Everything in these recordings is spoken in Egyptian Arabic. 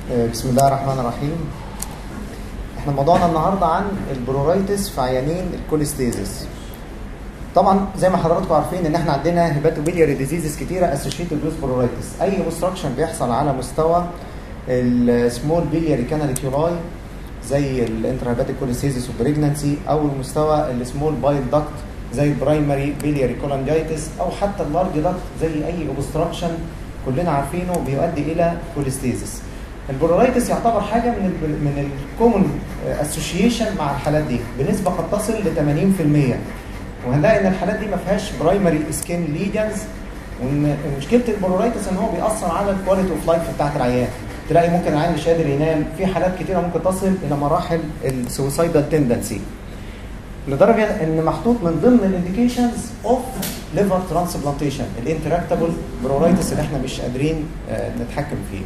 بسم الله الرحمن الرحيم احنا موضوعنا النهارده عن البرورايتس في عيانين الكوليستيزيس طبعا زي ما حضراتكم عارفين ان احنا عندنا هيباتوبيلياري ديزيزز كتيره اسوشيتد ويز برورايتس اي اوبستراكشن بيحصل على مستوى السمول بيلياري كاناليكيولاي زي الانترا هيباتيك كوليستيزيس وبريجنانسي او المستوى السمول بايل داكت زي البرايمري بيلياري كولانجايتس او حتى اللارج داكت زي اي اوبستراكشن كلنا عارفينه بيؤدي الى كوليستيزيس البرورايتس يعتبر حاجه من ال من الكومن اسوشيشن مع الحالات دي بنسبه قد تصل ل 80% وهنلاقي ان الحالات دي ما فيهاش برايمري سكين ليجنز وان مشكله البرورايتس ان هو بيأثر على الكواليتي اوف لايف بتاعت العيان تلاقي ممكن العيان مش قادر ينام في حالات كتيره ممكن تصل الى مراحل السوسايدال تندنسي لدرجه ان محطوط من ضمن الانديكيشنز اوف ليفر ترانسبلانتيشن الانتراكتابل برورايتس اللي احنا مش قادرين نتحكم فيه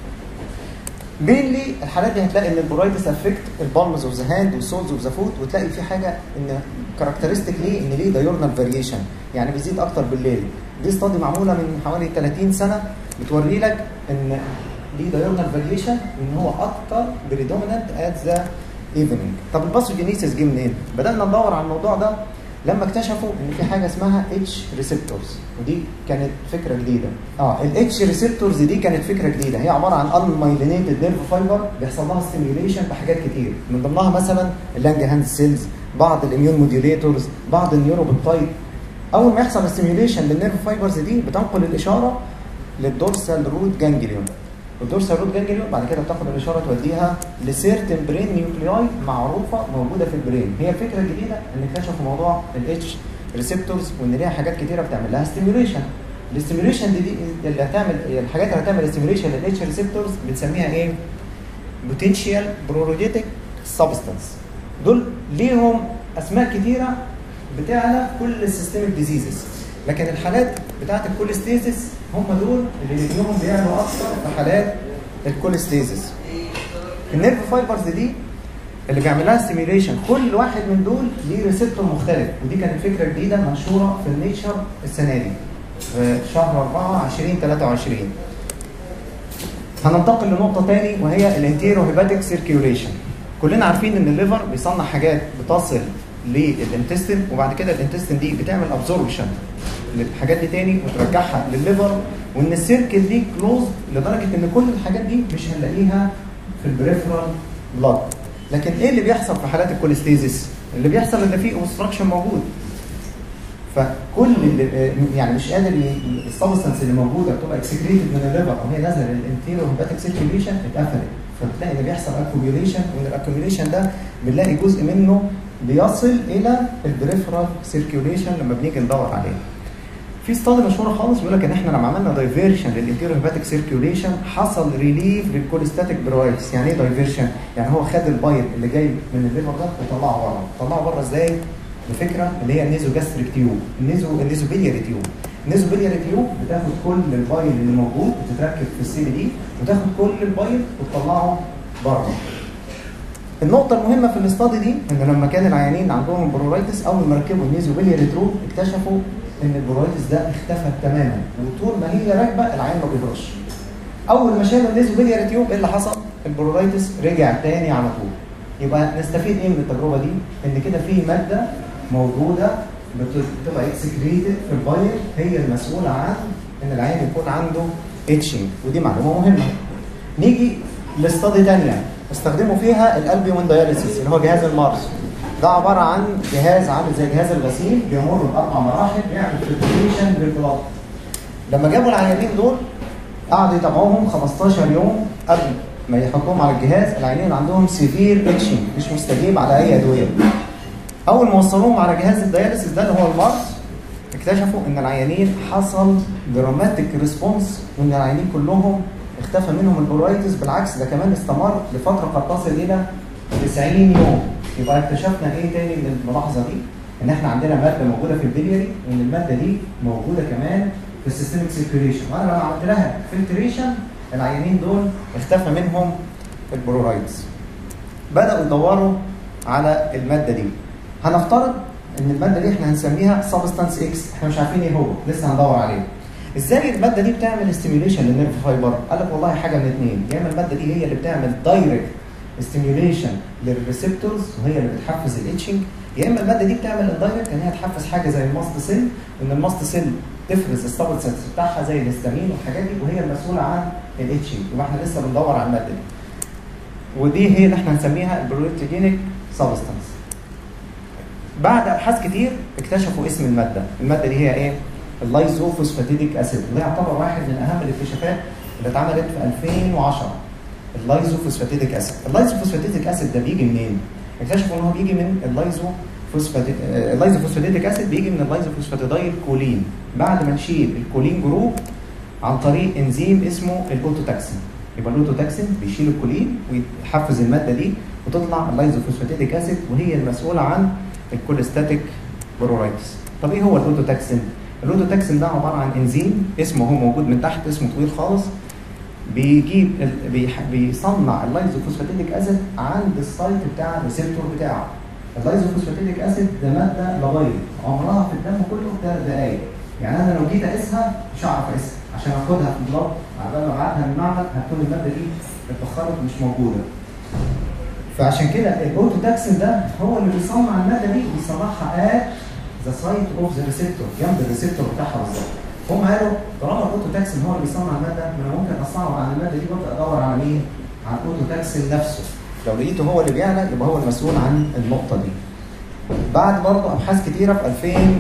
مينلي الحالات دي هتلاقي ان البرورايتس افكت البالمز اوف ذا هاند والسولز اوف ذا فوت وتلاقي في حاجه ان كاركترستيك ليه ان ليه دايورنال فاريشن يعني بيزيد اكتر بالليل دي استادي معموله من حوالي 30 سنه بتوري لك ان ليه دايورنال فاريشن وان هو اكتر بريدومينانت ات ذا ايفنينج طب الباثوجينيسيس جه منين؟ بدانا ندور على الموضوع ده لما اكتشفوا ان في حاجه اسمها اتش ريسبتورز ودي كانت فكره جديده اه الاتش ريسبتورز دي كانت فكره جديده هي عباره عن انمايلينيتد نيرف فايبر بيحصل لها ستيميوليشن بحاجات كتير من ضمنها مثلا اللانج هاند سيلز بعض الاميون موديوليتورز بعض النيوروبيبتايد اول ما يحصل ستيميوليشن للنيرف فايبرز دي بتنقل الاشاره للدورسال روت جانجليون الدورسال روت جانجليون بعد كده بتاخد الاشاره توديها لسيرتن برين نيوكلياي معروفه موجوده في البرين هي الفكره الجديده ان اكتشفوا موضوع الاتش ريسبتورز وان ليها حاجات كتيره بتعمل لها ستيميوليشن الاستيميوليشن دي, دي اللي هتعمل الحاجات اللي هتعمل ستيميوليشن للاتش ريسبتورز بنسميها ايه؟ بوتنشال بروروديتك سبستانس دول ليهم اسماء كتيره بتعلى كل السيستميك ديزيزز لكن الحالات بتاعت الكوليستيزيس هم دول اللي رجلهم بيعلوا اكثر في حالات الكوليستيزيس النيرف فايبرز دي اللي بيعمل لها ستيميوليشن كل واحد من دول ليه ريسبتور مختلف ودي كانت فكره جديده منشوره في النيتشر السنه دي في شهر 4 2023 هننتقل لنقطه تاني وهي الانتيرو هيباتيك سيركيوليشن كلنا عارفين ان الليفر بيصنع حاجات بتصل للانتستين وبعد كده الانتستين دي بتعمل ابزوربشن للحاجات دي تاني وترجعها للليفر وان السيركل دي كلوز لدرجه ان كل الحاجات دي مش هنلاقيها في البريفرال بلاد لكن ايه اللي بيحصل في حالات الكوليستيزيس اللي بيحصل ان في اوبستراكشن موجود فكل اللي يعني مش قادر السبستنس اللي موجوده بتبقى اكسكريتد من الليفر او هي نازله للانتيريور هيباتيك سيركيوليشن اتقفلت فتلاقي ان بيحصل اكوميوليشن وان الاكوميوليشن ده بنلاقي جزء منه بيصل الى البريفرال سيركيوليشن لما بنيجي ندور عليه في استادي مشهوره خالص بيقول لك ان احنا لما عملنا دايفيرشن للانتيريور هيباتيك سيركيوليشن حصل ريليف للكوليستاتيك برايتس يعني ايه دايفيرشن؟ يعني هو خد البايل اللي جاي من الليفر ده وطلعه بره، طلعه بره ازاي؟ بفكره اللي هي النيزو جاستريك تيوب، النيزو النيزو بيلياري تيوب. النيزو بيلياري تيوب بتاخد كل البايل اللي موجود بتتركب في السي دي وتاخد كل البايل وتطلعه بره. النقطة المهمة في الاستادي دي ان لما كان العيانين عندهم برورايتس اول ما ركبوا النيزو بيلياري تيوب اكتشفوا ان البرورايتس ده اختفى تماما وطول ما هي راكبه العين ما بيهرش. اول ما شالوا النيزو بيلياري تيوب ايه اللي حصل؟ البرورايتس رجع تاني على طول. يبقى نستفيد ايه من التجربه دي؟ ان كده في ماده موجوده بتبقى اكسكريتد في البايل هي المسؤوله عن ان العين يكون عنده اتشنج ودي معلومه مهمه. نيجي لاستادي ثانيه استخدموا فيها الالبيومين داياليسيس اللي هو جهاز المارس ده عباره عن جهاز عامل زي جهاز الغسيل بيمر باربع مراحل بيعمل فلتريشن للبلاد لما جابوا العيانين دول قعدوا يتابعوهم 15 يوم قبل ما يحطوهم على الجهاز العيانين عندهم سيفير اتشنج مش مستجيب على اي ادويه اول ما وصلوهم على جهاز الدياليسيس ده اللي هو المارس اكتشفوا ان العيانين حصل دراماتيك ريسبونس وان العيانين كلهم اختفى منهم البرورايتس بالعكس ده كمان استمر لفتره قد تصل الى 90 يوم يبقى اكتشفنا ايه تاني من الملاحظه دي؟ ان احنا عندنا ماده موجوده في البلياري وان الماده دي موجوده كمان في السيستميك سيركيوليشن وانا لما عملت لها فلتريشن العيانين دول اختفى منهم البرورايتس. بداوا يدوروا على الماده دي. هنفترض ان الماده دي احنا هنسميها سبستانس اكس احنا مش عارفين ايه هو لسه هندور عليه. ازاي الماده دي بتعمل ستيميوليشن للنيرف فايبر قال لك والله حاجه من اثنين يا اما الماده دي هي اللي بتعمل دايركت ستيميوليشن للريسبتورز وهي اللي بتحفز الاتشنج يا اما الماده دي بتعمل اندايركت ان هي تحفز حاجه زي الماست سيل وان الماست سيل تفرز السبل سيلز بتاعها زي الهستامين والحاجات دي وهي المسؤوله عن الاتشنج يبقى احنا لسه بندور على الماده دي ودي هي اللي احنا هنسميها البروتيجينيك سبستانس بعد ابحاث كتير اكتشفوا اسم الماده الماده دي هي ايه اللايزوفوسفاتيديك اسيد وده يعتبر واحد من اهم الاكتشافات اللي اتعملت في 2010 اللايزوفوسفاتيديك اسيد اللايزوفوسفاتيديك اسيد ده بيجي منين اكتشفوا ان هو بيجي من اللايزو فوسفاتيد اللايزوفوسفاتيديك اسيد بيجي من اللايزوفوسفاتيدايل كولين بعد ما نشيل الكولين جروب عن طريق انزيم اسمه الاوتوتاكسين يبقى الاوتوتاكسين بيشيل الكولين ويحفز الماده دي وتطلع اللايزوفوسفاتيديك اسيد وهي المسؤوله عن الكوليستاتيك برورايتس طب ايه هو الاوتوتاكسين الاوتوتاكسين ده عباره عن انزيم اسمه هو موجود من تحت اسمه طويل خالص بيجيب ال- بيح- بيصنع اللايزوفوسفاتيديك اسيد عند السايت بتاع الريسبتور بتاعه اللايزوفوسفاتيديك اسيد ده ماده لبيض عمرها في الدم كله ثلاث دقائق يعني انا لو جيت اقيسها مش هعرف اقيسها عشان اخدها في البلد على ما ابعتها من المعمل هتكون الماده دي اتبخرت مش موجوده فعشان كده الاوتوتاكسين ده هو اللي بيصنع الماده دي بيصنعها ات ذا سايت اوف ذا ريسبتور جنب الريسبتور بتاعها بالظبط هم قالوا طالما الاوتوتاكسين هو اللي بيصنع الماده ما انا ممكن اصنعه عن الماده دي وابدا ادور على مين؟ على الاوتوتاكسين نفسه لو لقيته هو اللي بيعلى يبقى هو المسؤول عن النقطه دي بعد برضه ابحاث كتيره في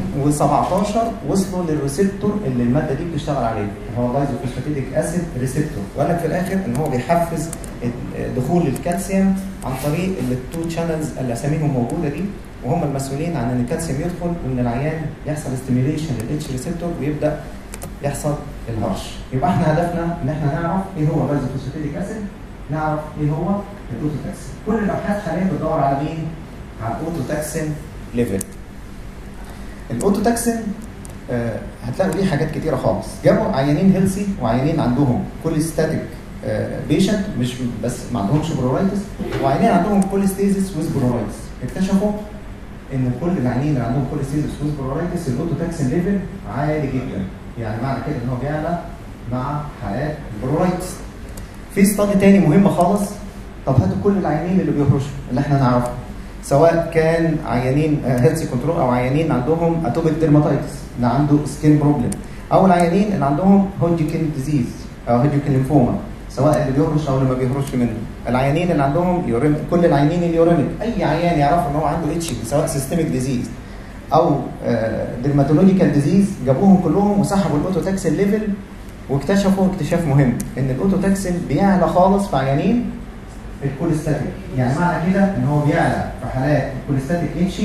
2017 وصلوا للريسبتور اللي الماده دي بتشتغل عليه اللي هو اللايزوفوسفاتيديك اسيد ريسبتور وقال لك في الاخر ان هو بيحفز دخول الكالسيوم عن طريق التو شانلز اللي اساميهم موجوده دي وهم المسؤولين عن ان الكالسيوم يدخل وان العيان يحصل ستيميوليشن للاتش ريسبتور ويبدا يحصل الهرش يبقى احنا هدفنا ان احنا نعرف ايه هو اللايزوفوسفاتيديك اسيد نعرف ايه هو الاوتوتاكسين كل الابحاث حاليا بتدور على مين؟ على الاوتوتاكسين ليفل الاوتوتاكسين آه هتلاقوا ليه حاجات كتيره خالص جابوا عيانين هيلسي وعيانين عندهم كوليستاتيك بيشنت مش بس ما عندهمش برورايتس وعيانين عندهم كوليستيزيس ويز برورايتس اكتشفوا ان كل العيانين اللي عندهم كوليستيزيس ويز برورايتس الاوتوتاكسين ليفل عالي جدا يعني معنى كده ان هو بيعلى مع حالات البرورايتس في استادي تاني مهمه خالص طب هاتوا كل العيانين اللي بيهرشوا اللي احنا نعرفهم سواء كان عيانين هيلثي كنترول او عيانين عندهم اتوبيك ديرماتايتس اللي عنده سكين بروبلم او العيانين اللي عندهم هودجكن ديزيز او هودجكن ليمفوما سواء اللي بيهرش او اللي ما بيهرش منه العيانين اللي عندهم يوريم كل العيانين اليوريميك اي عيان يعرف ان هو عنده اتش سواء سيستميك ديزيز او ديرماتولوجيكال ديزيز جابوهم كلهم وسحبوا الاوتوتاكسين ليفل واكتشفوا اكتشاف مهم ان الاوتوتاكسين بيعلى خالص في عيانين الكوليستاتيك يعني معنى كده ان هو بيعلى في حالات الكوليستاتيك اتشنج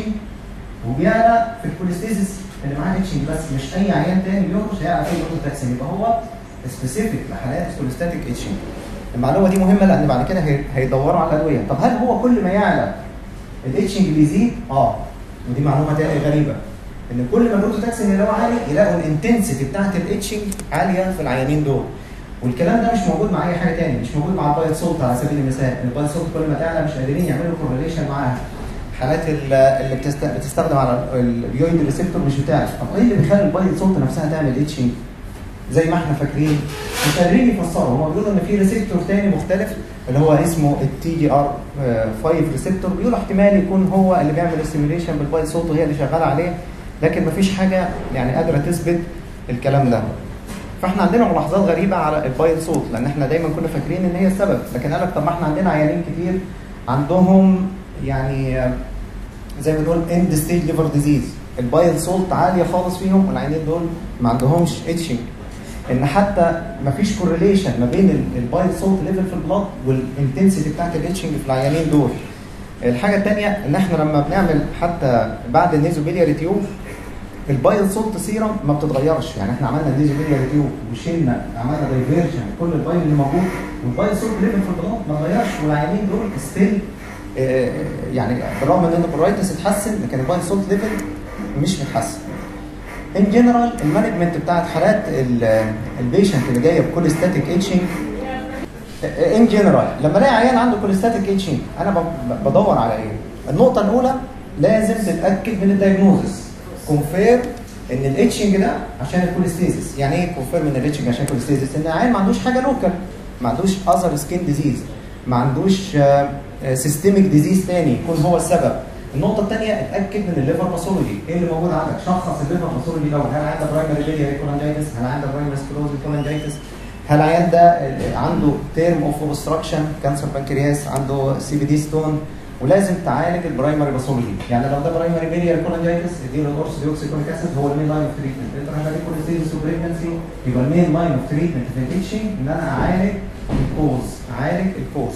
وبيعلى في الكوليستيزيس اللي معاه اتشنج بس مش اي عيان تاني بيهرش هيعلى فيه الاوتوتاكسين يبقى هو سبيسيفيك لحالات الكوليستاتيك اتشنج المعلومه دي مهمه لان بعد كده هي- هيدوروا على الادويه طب هل هو كل ما يعلى الاتشنج بيزيد اه ودي معلومه تانية غريبه ان كل ما الاوتوتاكسين اللي هو عالي يلاقوا الانتنسيتي بتاعت الاتشنج عاليه في العيانين دول والكلام ده مش موجود مع اي حاجه تاني مش موجود مع البايت سولت على سبيل المثال البايت سولت كل ما تعلى مش قادرين يعملوا كورليشن معاها حالات ال- اللي بتست... بتستخدم على البيويد ريسبتور مش بتعرف طب ايه اللي بيخلي البايت سولت نفسها تعمل اتشنج زي ما احنا فاكرين مش قادرين يفسروا هم بيقولوا ان في ريسبتور تاني مختلف اللي هو اسمه التي جي ار 5 ريسبتور بيقولوا احتمال يكون هو اللي بيعمل ستيميوليشن بالبايت سولت وهي اللي شغاله عليه لكن مفيش حاجه يعني قادره تثبت الكلام ده فاحنا عندنا ملاحظات غريبه على البايل صوت لان احنا دايما كنا فاكرين ان هي السبب لكن قال لك طب ما احنا عندنا عيانين كتير عندهم يعني آه، زي ما بنقول اند ستيج ليفر ديزيز البايل سولت عاليه خالص فيهم والعيانين دول ما عندهمش اتشنج ان حتى ما فيش كورليشن ما بين البايل سولت ليفل في البلاد والانتنسيتي بتاعت الاتشنج في العيانين دول الحاجه الثانيه ان احنا لما بنعمل حتى بعد النيزوبيلياري تيوب البايل سولت سيرم ما بتتغيرش يعني احنا عملنا النيزوبيلياري تيوب وشلنا عملنا دايفيرجن كل البايل اللي موجود والبايل سولت ليفل في البلاد ما اتغيرش والعيانين دول ستيل يعني بالرغم من ان البرايتس اتحسن لكن البايل سولت ليفل مش متحسن ان جنرال المانجمنت بتاعت حالات البيشنت اللي جايه بكوليستاتيك اتشنج ان جنرال لما الاقي عيان عنده كوليستاتيك اتشنج انا ب- بدور على ايه؟ النقطه الاولى لازم تتاكد من الدايجنوزس كونفير ان الاتشنج ده عشان الكوليستيزيس يعني ايه كونفيرم ان الاتشنج عشان الكوليستيزيس ان العيان ما عندوش حاجه لوكال ما عندوش اذر سكين ديزيز ما عندوش سيستميك ديزيز تاني يكون هو السبب النقطة الثانية اتأكد من الليفر باثولوجي، ايه اللي موجود عندك؟ شخص الليفر باثولوجي الأول، هل عندك برايمري بيلياري كولانجيتس؟ هل عندك برايمري سكلوز كولانجيتس؟ هل العيان ده عنده تيرم اوف اوبستراكشن كانسر بنكرياس عنده سي بي دي ستون ولازم تعالج البرايمري باثولوجي يعني لو ده برايمري بيلياري كولانجيتس اديله الاورس ديوكسيكونيك اسيد هو المين لاين اوف تريتمنت انت محتاج كوليستيزيس وبريجنسي يبقى المين لاين اوف تريتمنت في الاتشنج ان انا اعالج الكوز اعالج الكوز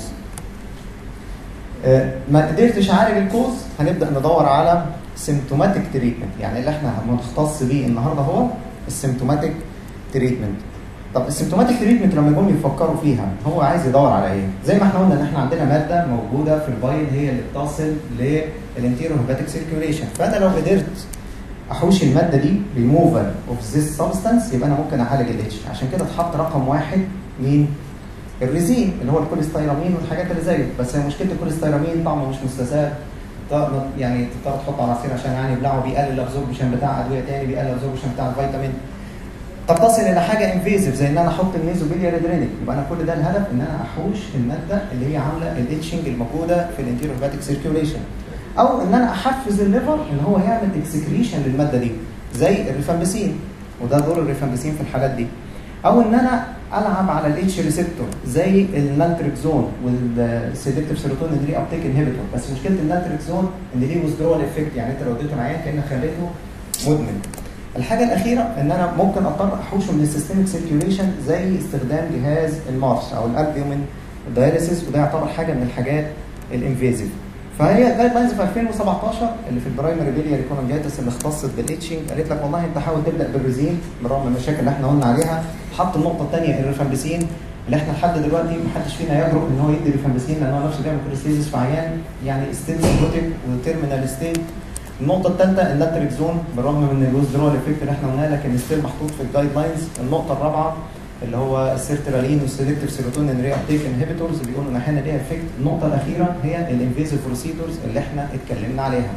آه، ما قدرتش اعالج الكوز هنبدا ندور على سيمتوماتيك تريتمنت يعني اللي احنا هنختص بيه النهارده هو السيمتوماتيك تريتمنت طب السيمتوماتيك تريتمنت لما جم يفكروا فيها هو عايز يدور على ايه؟ زي ما احنا قلنا ان احنا عندنا ماده موجوده في البايل هي اللي بتصل للانتيرو هيباتيك سيركيوليشن فانا لو قدرت احوش الماده دي ريموفال اوف ذيس سبستانس يبقى انا ممكن اعالج الاتش عشان كده اتحط رقم واحد مين؟ الريزين اللي هو الكوليستيرامين والحاجات اللي زيه بس هي مشكله الكوليستيرامين طعمه مش مستساغ طعم- يعني تضطر تحطه على عصير عشان يعني يبلعه بيقلل الابزوربشن بتاع ادويه تاني بيقلل الابزوربشن بتاع الفيتامين طب تصل الى حاجه انفيزيف زي ان انا احط النيزوبيليا ريدرينيك يبقى انا كل ده الهدف ان انا احوش الماده اللي هي عامله الاتشنج الموجوده في الانتيريور هيباتيك سيركيوليشن او ان انا احفز الليفر ان هو يعمل اكسكريشن للماده دي زي الريفامبسين وده دور الريفامبسين في الحالات دي او ان انا العب على الاتش ريسبتور زي النالتريكزون والسيدكتيف سيروتونين ري ابتيك انهبيتور بس مشكله النالتريكزون ان ليه ويزدرول افكت يعني انت لو اديته العيان كانك خليته مدمن الحاجه الاخيره ان انا ممكن اضطر احوشه من السيستميك سيركيوليشن زي استخدام جهاز المارس او الالبيومين دايليسيس وده يعتبر حاجه من الحاجات الانفيزيف فهي جايد لاينز في 2017 اللي في البرايمري بيلياري كولونجيتس اللي اختصت بالاتشنج قالت لك والله انت حاول تبدا بالريزين برغم المشاكل اللي احنا قلنا عليها حط النقطه الثانيه الريفامبسين اللي احنا لحد دلوقتي ما حدش فينا يجرؤ ان هو يدي ريفامبسين لان هو نفسه بيعمل كوليستيزيس في عيان يعني ستيل سيبوتيك وتيرمينال ستيج النقطة الثالثة الناتريكزون بالرغم من الويزدرول افكت اللي احنا قلناه لكن ستيل محطوط في الجايد لاينز النقطة الرابعة اللي هو السيرترالين والسيلكتيف سيروتونين ري ابتيك انهبيتورز بيقولوا ان احيانا ليها افكت النقطة الأخيرة هي الانفيزيف بروسيدورز اللي احنا اتكلمنا عليها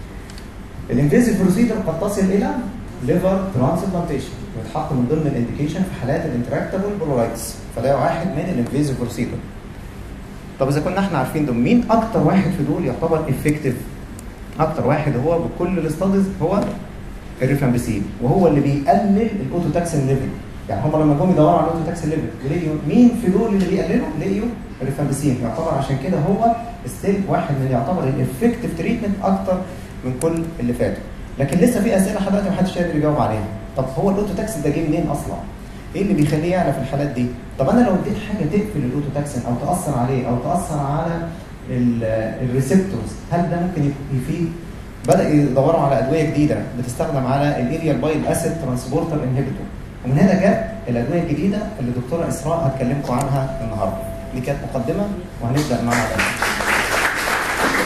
الانفيزيف بروسيدور قد تصل الى ليفر ترانسبلانتيشن ويتحط من ضمن الانديكيشن في حالات الانتراكتابل بلورايتس فده واحد من الانفيزيف بروسيدور طب اذا كنا احنا عارفين دول مين اكتر واحد في دول يعتبر افكتيف اكتر واحد هو بكل الاستاديز هو الريفامبسين وهو اللي بيقلل الاوتوتاكسين ليفل يعني هم لما جم يدوروا على الاوتوتاكسين ليفل ولقيوا مين في دول اللي بيقللوا لقيوا الريفامبسين يعتبر عشان كده هو ستيل واحد من اللي يعتبر الافكتيف تريتمنت اكتر من كل اللي فاتوا لكن لسه في اسئله لحد دلوقتي محدش قادر يجاوب عليها طب هو الاوتوتاكسين ده جه منين اصلا؟ ايه اللي بيخليه يعلى في الحالات دي؟ طب انا لو اديت حاجه تقفل الاوتوتاكسين او تاثر عليه او تاثر على الريسبتورز هل ده ممكن يفيد؟ بدا يدوروا على ادويه جديده بتستخدم على الاريال بايل اسيد ترانسبورتر انهبيتور ومن هنا جت الادويه الجديده اللي الدكتوره اسراء هتكلمكم عنها النهارده دي كانت مقدمه وهنبدا معاها